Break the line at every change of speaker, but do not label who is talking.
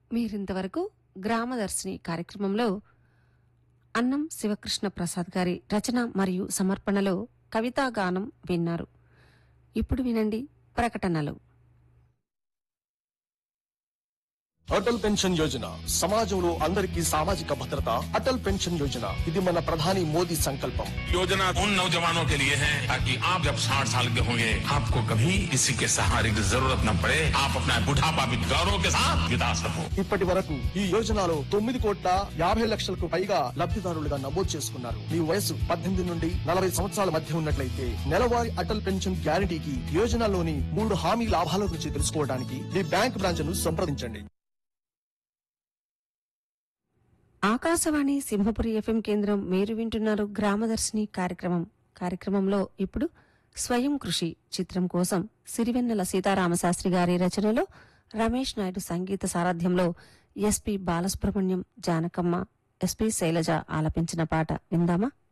మీరింతవరకు గ్రామదర్శిని కార్యక్రమంలో అన్నం శివకృష్ణ ప్రసాద్ గారి రచన మరియు సమర్పణలో కవితా గానం విన్నారు ఇప్పుడు వినండి ప్రకటనలు
అటల్ పెన్షన్ యోజన సమాజంలో అందరికీ సామాజిక భద్రత అటల్ పెన్షన్ యోజన ఇది మన ప్రధాని మోదీ సంకల్పం
योजना उन नौजवानों के लिए है ताकि आप जब साठ साल के होंगे आपको कभी किसी के सहारे की जरूरत न पड़े आप अपना बुढ़ापा भी गौरव के साथ बिता सको
ఇప్పటి వరకు ఈ యోజనలో తొమ్మిది కోట్ల యాభై లక్షలకు పైగా లబ్ధిదారులుగా నమోదు చేసుకున్నారు మీ వయసు పద్దెనిమిది నుండి నలభై సంవత్సరాల మధ్య ఉన్నట్లయితే నెలవారీ అటల్ పెన్షన్ గ్యారంటీకి యోజనలోని మూడు హామీ లాభాల గురించి తెలుసుకోవడానికి మీ బ్యాంక్ బ్రాంచ్ ను సంప్రదించండి
ఆకాశవాణి సింహపురి ఎఫ్ఎం కేంద్రం మీరు వింటున్నారు గ్రామదర్శిని కార్యక్రమం కార్యక్రమంలో ఇప్పుడు స్వయం కృషి చిత్రం కోసం సిరివెన్నెల సీతారామశాస్త్రి గారి రచనలో రమేష్ నాయుడు సంగీత సారథ్యంలో ఎస్పి బాలసుబ్రహ్మణ్యం జానకమ్మ ఎస్పి శైలజ ఆలపించిన పాట విందామా